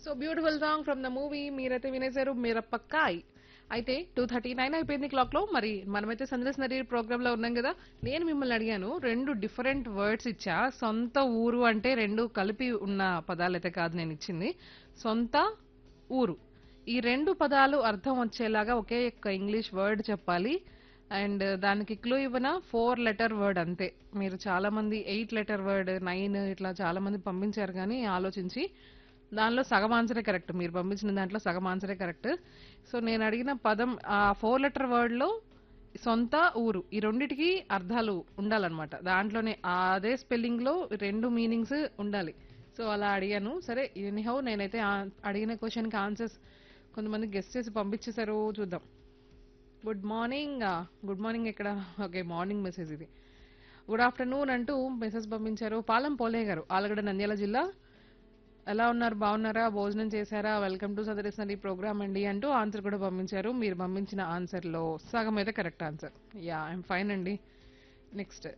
so beautiful song from the movie మీరైతే వినేశారు మిరపకాయ్ అయితే టూ థర్టీ నైన్ అయిపోయింది క్లాక్ లో మరి మనమైతే సందేశ్ నరీ ప్రోగ్రామ్ లో ఉన్నాం కదా నేను మిమ్మల్ని అడిగాను రెండు డిఫరెంట్ వర్డ్స్ ఇచ్చా సొంత ఊరు అంటే రెండు కలిపి ఉన్న పదాలు అయితే కాదు నేను ఇచ్చింది సొంత ఊరు ఈ రెండు పదాలు అర్థం వచ్చేలాగా ఒకే ఒక్క ఇంగ్లీష్ వర్డ్ చెప్పాలి అండ్ దానికి క్లూ ఇవ్వన ఫోర్ లెటర్ వర్డ్ అంతే మీరు చాలా మంది ఎయిట్ లెటర్ వర్డ్ నైన్ ఇట్లా చాలా మంది పంపించారు కానీ ఆలోచించి దానిలో సగం ఆన్సరే కరెక్ట్ మీరు పంపించిన దాంట్లో సగం ఆన్సరే కరెక్ట్ సో నేను అడిగిన పదం ఆ ఫోర్ లెటర్ వర్డ్లో సొంత ఊరు ఈ రెండిటికి అర్థాలు ఉండాలన్నమాట దాంట్లోనే అదే స్పెల్లింగ్ లో రెండు మీనింగ్స్ ఉండాలి సో అలా అడిగాను సరే ఎనీహౌ నేనైతే ఆ- అడిగిన క్వశ్చన్ కి ఆన్సర్స్ కొంతమంది గెస్ట్ చేసి పంపించేశారు చూద్దాం గుడ్ మార్నింగ్ గుడ్ మార్నింగ్ ఎక్కడ ఓకే మార్నింగ్ మెసేజ్ ఇది గుడ్ ఆఫ్టర్నూన్ అంటూ మెసేజ్ పంపించారు పాలెం పోలే గారు ఆలగడ్డ నంద్యాల జిల్లా ఎలా ఉన్నారు బాగున్నారా భోజనం చేశారా వెల్కమ్ టు సదరిస్తున్న ప్రోగ్రామ్ అండి అంటూ ఆన్సర్ కూడా పంపించారు మీరు పంపించిన ఆన్సర్ లో సగం అయితే correct answer yeah I'm fine అండి నెక్స్ట్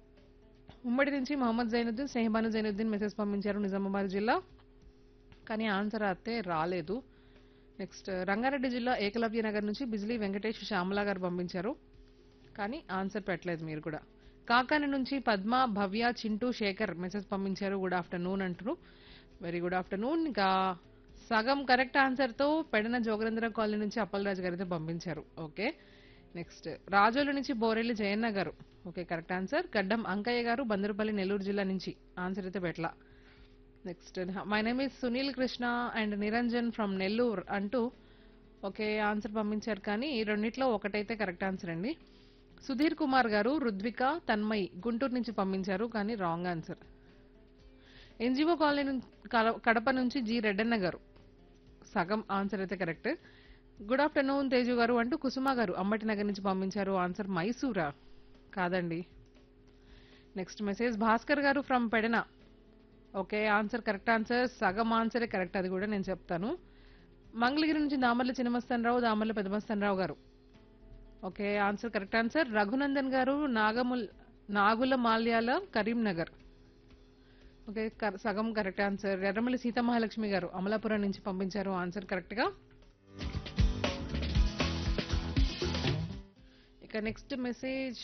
ఉమ్మడి నుంచి మహమ్మద్ జైనుద్దీన్ స్నేహబాను జైనుద్దీన్ మెసేజ్ పంపించారు నిజామాబాద్ జిల్లా కానీ ఆన్సర్ అయితే రాలేదు నెక్స్ట్ రంగారెడ్డి జిల్లా ఏకలవ్య నగర్ నుంచి బిజ్లీ వెంకటేష్ శ్యామల గారు పంపించారు కానీ ఆన్సర్ పెట్టలేదు మీరు కూడా కాకాని నుంచి పద్మ భవ్య చింటూ శేఖర్ మెసేజ్ పంపించారు గుడ్ ఆఫ్టర్నూన్ అంటారు వెరీ గుడ్ ఆఫ్టర్నూన్ ఇంకా సగం కరెక్ట్ ఆన్సర్ తో పెడన జోగరేంద్ర కాలనీ నుంచి అప్పలరాజు గారు అయితే పంపించారు ఓకే నెక్స్ట్ రాజోలు నుంచి బోరెల్లి జయన్న గారు ఓకే కరెక్ట్ ఆన్సర్ గడ్డం అంకయ్య గారు బందరుపల్లి నెల్లూరు జిల్లా నుంచి ఆన్సర్ అయితే పెట్టలా next my name is Sunil Krishna and Niranjan from Nellore అంటూ ఓకే ఆన్సర్ పంపించారు కానీ ఈ రెండిట్లో ఒకటైతే కరెక్ట్ ఆన్సర్ అండి సుధీర్ కుమార్ గారు రుద్విక తన్మయ్ గుంటూరు నుంచి పంపించారు కానీ రాంగ్ ఆన్సర్ ఎన్జిఓ కాలనీ నుంచి కడ- కడప నుంచి జి రెడ్డన్న గారు సగం ఆన్సర్ అయితే కరెక్ట్ గుడ్ ఆఫ్టర్నూన్ తేజు గారు అంటూ కుసుమ గారు అంబటి నగర్ నుంచి పంపించారు ఆన్సర్ మైసూరా కాదండి next message Bhaskar garu from Pedana okay answer correct answer సగం ఆన్సరే కరెక్ట్ అది కూడా నేను చెప్తాను మంగళగిరి నుంచి Damarla చిన్నమస్తనరావు Damarla Peddamastanarao garu okay answer correct answer Raghunandan garu నాగముల్ నాగుల మాల్యాల కరీంనగర్ ఓకే కర- సగం కరెక్ట్ ఆన్సర్ ఎర్రమల్లి సీతమహాలక్ష్మి గారు అమలాపురం నుంచి పంపించారు ఆన్సర్ కరెక్ట్ గా ఇక నెక్స్ట్ మెసేజ్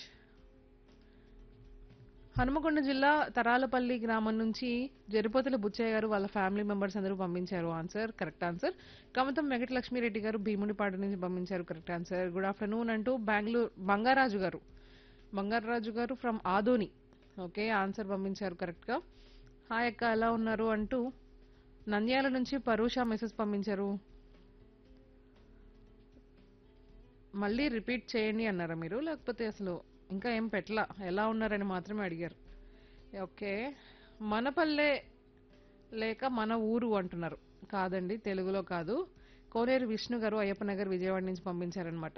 హనుమకొండ జిల్లా తరాలపల్లి గ్రామం నుంచి జరిపోతుల బుచ్చయ్య గారు వాళ్ళ ఫ్యామిలీ మెంబర్స్ అందరూ పంపించారు answer correct answer Kamatam Venkatalakshmi Reddy garu Bhimunipadu నుంచి పంపించారు కరెక్ట్ ఆన్సర్ గుడ్ ఆఫ్టర్నూన్ అంటూ Bengaluru Bangarraju garu Bangaraju garu from Adoni okay answer పంపించారు కరెక్ట్ గా హాయ్ అక్క ఎలా ఉన్నారు అంటూ నంద్యాల నుంచి పరూష మెసేజ్ పంపించారు మళ్ళీ రిపీట్ చేయండి అన్నారా మీరు లేకపోతే అసలు ఇంకా ఏం పెట్టలా ఎలా ఉన్నారని మాత్రమే అడిగారు ఓకే మన పల్లె లేక మన ఊరు అంటున్నారు కాదండి తెలుగులో కాదు కోనేరు విష్ణు గారు అయ్యప్ప నగర్ విజయవాడ నుంచి పంపించారనమాట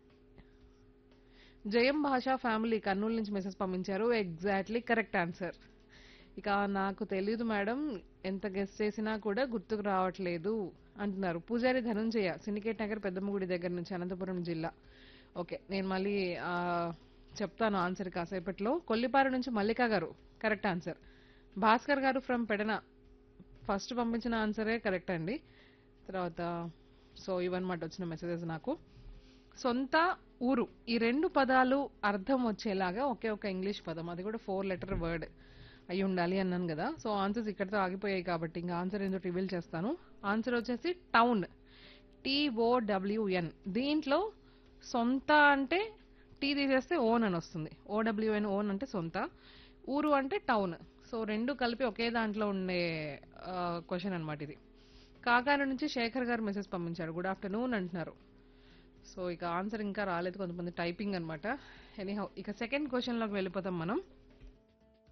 జయం భాష ఫ్యామిలీ కర్నూలు నుంచి మెసేజ్ పంపించారు ఎగ్జాక్ట్లీ కరెక్ట్ ఆన్సర్ ఇక నాకు తెలియదు మేడం ఎంత గెస్ట్ చేసినా కూడా గుర్తుకు రావట్లేదు అంటున్నారు పూజారి ధనుంజయ సిండికేట్ నగర్ పెద్దమ్మగుడి దగ్గర నుంచి అనంతపురం జిల్లా ఓకే నేను మళ్ళీ ఆ, చెప్తాను ఆన్సర్ కాసేపట్లో కొల్లిపారు నుంచి మల్లిక గారు correct answer Bhaskar garu from Pedana first పంపించిన ఆన్సరే కరెక్ట్ అండి తర్వాత సో ఇవన్నమాట వచ్చిన మెసేజెస్ నాకు సొంత ఊరు ఈ రెండు పదాలు అర్థం వచ్చేలాగా ఒకే ఒక ఇంగ్లీష్ పదం అది కూడా ఫోర్ లెటర్ వర్డ్ అయి ఉండాలి అన్నాను కదా సో ఆన్సర్స్ ఇక్కడితో ఆగిపోయాయి కాబట్టి ఇంకా ఆన్సర్ ఏంటో రివీల్ చేస్తాను ఆన్సర్ వచ్చేసి టౌన్ టీఓడబ్ల్యూఎన్ దీంట్లో సొంత అంటే టీ తీసేస్తే ఓన్ అని వస్తుంది ఓడబ్ల్యూఎన్ ఓన్ అంటే సొంత ఊరు అంటే టౌన్ సో రెండు కలిపి ఒకే దాంట్లో ఉండే క్వశ్చన్ అన్నమాట ఇది కాకాని నుంచి శేఖర్ గారు మెసేజ్ పంపించారు గుడ్ ఆఫ్టర్నూన్ అంటున్నారు సో ఇక ఆన్సర్ ఇంకా రాలేదు కొంతమంది టైపింగ్ అనమాట ఎనీహౌ ఇక సెకండ్ క్వశ్చన్లోకి వెళ్ళిపోతాం మనం